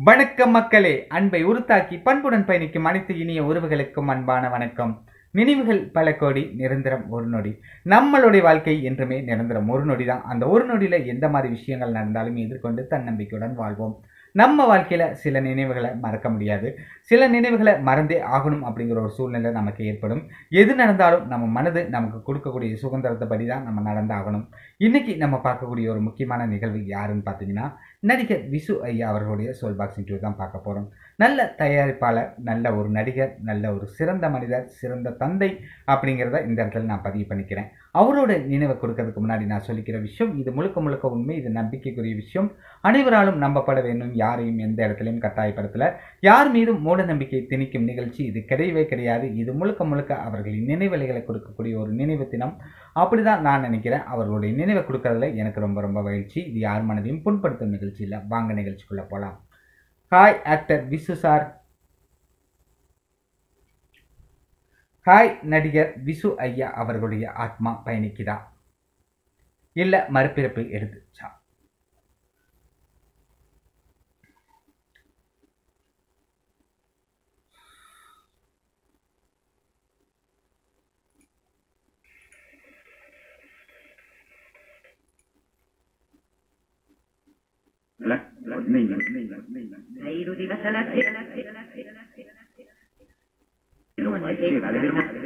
வணக்கம் மக்களே அன்பை உருத்தாக்கி பண்புடன் பயணிக்கும் அனைத்து இனிய உறவுகளுக்கும் அன்பான வணக்கம் நினைவுகள் பல கோடி நிரந்தரம் ஒரு நொடி நம்மளுடைய வாழ்க்கை என்றுமே நிரந்தரம் ஒரு நொடி தான் அந்த ஒரு நொடியில எந்த மாதிரி விஷயங்கள் நடந்தாலும் எதிர்கொண்டு தன்னம்பிக்கையுடன் வாழ்வோம் நம்ம வாழ்க்கையில சில நினைவுகளை மறக்க முடியாது சில நினைவுகளை மறந்தே ஆகணும் அப்படிங்கிற ஒரு சூழ்நிலை நமக்கு ஏற்படும் எது நடந்தாலும் நம்ம மனது நமக்கு கொடுக்கக்கூடிய சுதந்திரத்தை படி தான் நம்ம நடந்தாகணும் இன்னைக்கு நம்ம பார்க்கக்கூடிய ஒரு முக்கியமான நிகழ்வு யாருன்னு பார்த்தீங்கன்னா நடிகர் விசு ஐயா அவர்களுடைய சோல் பாக்ஸிங் டூ தான் பார்க்க போகிறோம் நல்ல தயாரிப்பாளர் நல்ல ஒரு நடிகர் நல்ல ஒரு சிறந்த மனிதர் சிறந்த தந்தை அப்படிங்கிறத இந்த இடத்துல நான் பதிவு பண்ணிக்கிறேன் அவரோட நினைவை கொடுக்கறதுக்கு முன்னாடி நான் சொல்லிக்கிற விஷயம் இது முழுக்க முழுக்க உண்மை இது நம்பிக்கைக்குரிய விஷயம் அனைவராலும் நம்பப்பட வேண்டும் யாரையும் எந்த இடத்துலையும் கட்டாயப்படுத்தல யார் மீதும் மூட நம்பிக்கை திணிக்கும் நிகழ்ச்சி இது கிடையவே கிடையாது இது முழுக்க முழுக்க அவர்களின் நினைவலைகளை கொடுக்கக்கூடிய ஒரு நினைவு தினம் அப்படிதான் நான் நினைக்கிறேன் அவர்களுடைய நினைவை கொடுக்கறதுல எனக்கு ரொம்ப ரொம்ப மகிழ்ச்சி இது யார் மனதையும் புண்படுத்தும் நிகழ்ச்சி இல்லை வாங்க நிகழ்ச்சிக்குள்ள போகலாம் hi actor Visu sir hi நடிகர் விசு ஐயா அவர்களுடைய ஆத்மா பயணிக்குதா இல்ல மறுபிறப்பு எடுத்துச்சா La, la, nina, nina, nina. Airu di Vasalati. Non mai che vale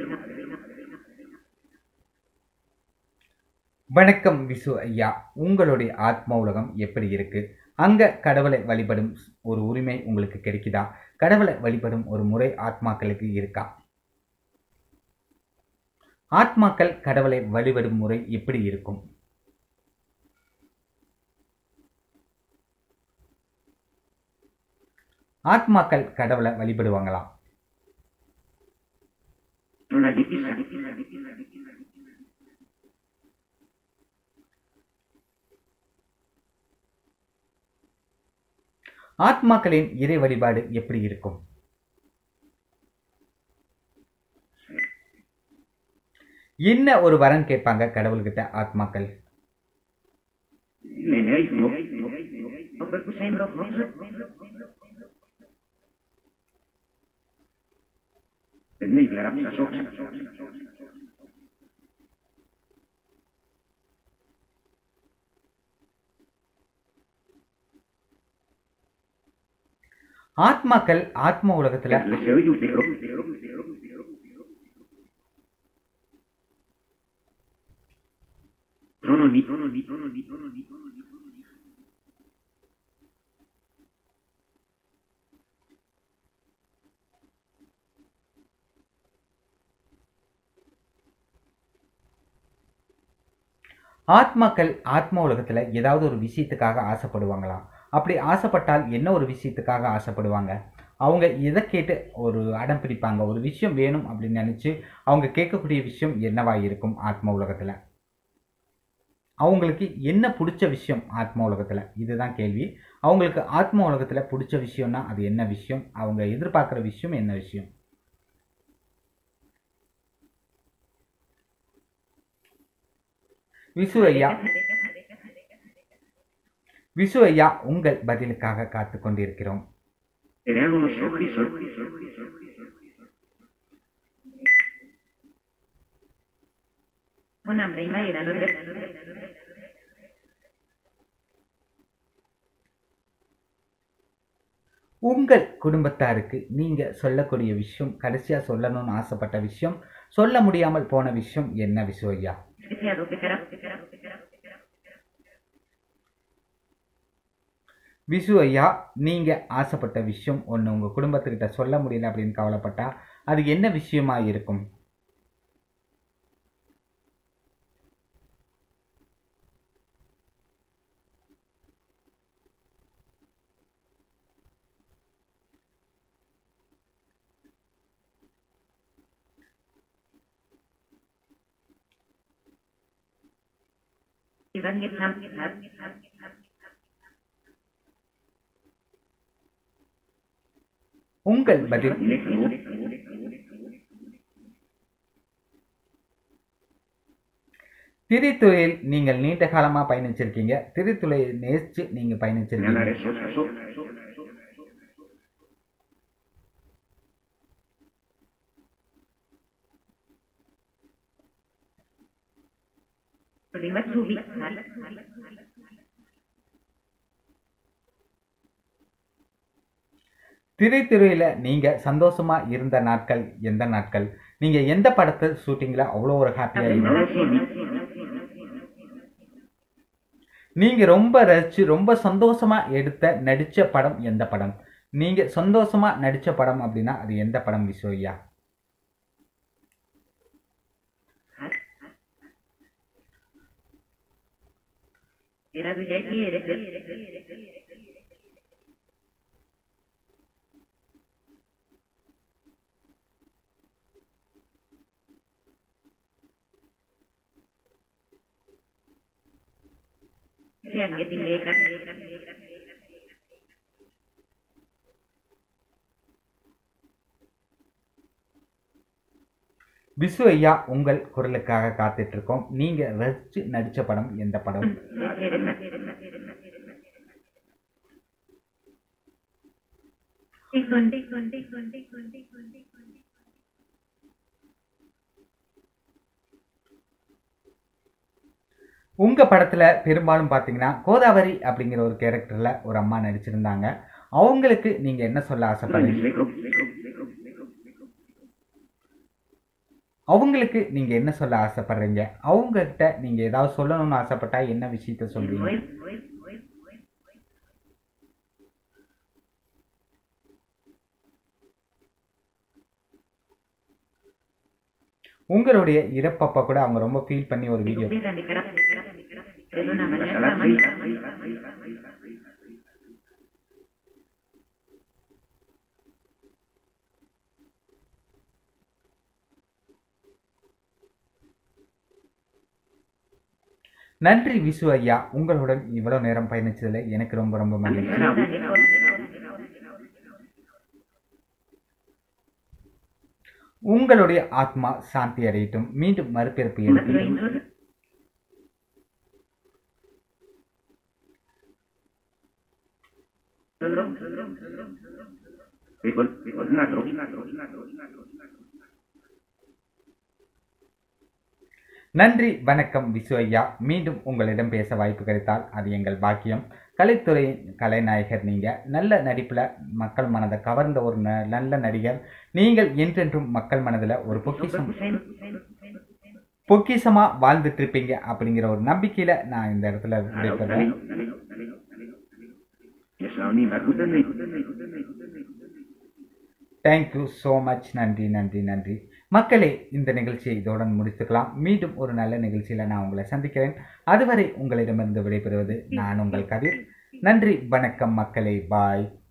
வணக்கம் விசு ஐயா உங்களுடைய ஆத்ம உலகம் எப்படி இருக்கு அங்க கடவுளை வழிபடும் ஒரு உரிமை உங்களுக்கு கிடைக்குதா கடவுளை வழிபடும் ஒரு முறை ஆத்மாக்களுக்கு இருக்கா ஆத்மாக்கள் கடவுளை வழிபடும் முறை எப்படி இருக்கும் ஆத்மாக்கள் கடவுளை வழிபடுவாங்களா Una divisa. ஆத்மாக்களின் இறை வழிபாடு எப்படி இருக்கும் என்ன ஒரு வரன் கேட்பாங்க கடவுள்கிட்ட ஆத்மாக்கள் Ne ne hai no. O per cui sembro Ne la rapsa sopra. ஆத்மாக்கள் ஆத்ம உலகத்துல Le se oye un tiro. Sono ni, sono ni, sono ni, sono ni, sono ni. ஆத்மாக்கள் ஆத்ம உலகத்துல ஏதாவது ஒரு விஷயத்துக்காக ஆசைப்படுவாங்களா அப்படி ஆசைப்பட்டால் என்ன ஒரு விஷயத்துக்காக ஆசைப்படுவாங்க அவங்க எதை கேட்டு ஒரு அடம் பிடிப்பாங்க ஒரு விஷயம் வேணும் அப்படின்னு நினைச்சு அவங்க கேட்கக்கூடிய விஷயம் என்னவா இருக்கும் ஆத்ம உலகத்துல அவங்களுக்கு என்ன பிடிச்ச விஷயம் ஆத்ம உலகத்துல இதுதான் கேள்வி அவங்களுக்கு ஆத்ம உலகத்துல பிடிச்ச விஷயம்னா அது என்ன விஷயம் அவங்க எதிர்பார்க்குற விஷயம் என்ன விஷயம் விசு ஐயா விசு ஐயா உங்கள் பதிலுக்காக காத்து கொண்டிருக்கிறோம் Tenían unos ojos, ojos, ojos, ojos. un hambre y maíra no உங்கள் குடும்பத்தாருக்கு நீங்க சொல்லக்கூடிய விஷயம் கடைசியா சொல்லணும்னு ஆசைப்பட்ட விஷயம் சொல்ல முடியாமல் போன விஷயம் என்ன விசு ஐயா Deseado que será. விசு ஐயா நீங்க ஆசைப்பட்ட விஷயம் ஒன்று உங்க குடும்பத்துக்கிட்ட சொல்ல முடியல அப்படின்னு கவலைப்பட்டா அது என்ன விஷயமா இருக்கும் Ivan Vietnam. உங்கள் பதில் திரைத்துறையில் நீங்கள் நீண்ட காலமா பயணிச்சிருக்கீங்க திரைத்துறையை நேசிச்சு நீங்க பயணிச்சிருக்கீங்க Señalar eso, eso, eso. Prima subi. திரைத்துறையில நீங்க சந்தோஷமா இருந்த நாட்கள் எந்த நாட்கள் நீங்க எந்த படத்தை ஷூட்டிங்ல அவ்வளோ ஒரு ஹாப்பியா இருந்தீங்க நீங்க ரொம்ப ரசிச்சு ரொம்ப சந்தோஷமா எடுத்த நடிச்ச படம் எந்த படம் நீங்க சந்தோஷமா நடிச்ச படம் அப்படின்னா அது எந்த படம் விஸ்வய்யா Era bigliettiere. Sì, anche di Lega. Visu ஐயா உங்கள் குரலுக்காக காத்துட்டு இருக்கோம் நீங்க ரசிச்சு நடிச்ச படம் எந்த படம் Conti, conti, conti, conti, conti, conti. உங்க படத்துல பெரும்பாலும் பாத்தீங்கன்னா கோதாவரி அப்படிங்கிற ஒரு கேரக்டர்ல ஒரு அம்மா நடிச்சிருந்தாங்க அவங்களுக்கு நீங்க என்ன சொல்ல ஆசைப்படுறீங்க அவங்களுக்கு நீங்க என்ன சொல்ல ஆசைப்படுறீங்க அவங்க கிட்ட நீங்க ஏதாவது சொல்லணும்னு ஆசைப்பட்டா என்ன விஷயத்த சொல்றீங்க உங்களுடைய இறப்பப்ப கூட அவங்க ரொம்ப ஃபீல் பண்ணி ஒரு video Pubblica di carattere. Per una La maniera salazzi. நன்றி விசு ஐயா உங்களுடன் இவ்வளவு நேரம் பயணிச்சதுல எனக்கு ரொம்ப ரொம்ப மகிழ்ச்சி உங்களுடைய ஆத்மா சாந்தி அடையட்டும் மீண்டும் மறுபிறப்பு எடுக்கட்டும் Un altro, un altro, un altro, un altro. நன்றி வணக்கம் விசு ஐயா மீண்டும் உங்களிடம் பேச வாய்ப்பு கிடைத்தால் அது எங்கள் பாக்கியம் கலைத்துறையின் கலைநாயகர் நீங்க நல்ல நடிப்புல மக்கள் மனதை கவர்ந்த ஒரு ந- நல்ல நடிகர் நீங்கள் என்றென்றும் மக்கள் மனதுல ஒரு பொக்கிஷம் பொக்கிஷமா வாழ்ந்துட்டு இருப்பீங்க அப்படிங்கிற ஒரு நம்பிக்கையில நான் இந்த இடத்துல விடைபெறேன் Yes, Laonima, Kutanei. Thank you so much நன்றி நன்றி நன்றி மக்களே இந்த நிகழ்ச்சியை இதோடன் முடித்துக்கலாம் மீண்டும் ஒரு நல்ல நிகழ்ச்சியில் நான் உங்களை சந்திக்கிறேன் அதுவரை உங்களிடமிருந்து விடைபெறுவது நான் உங்கள் கதிர் நன்றி வணக்கம் மக்களே பாய்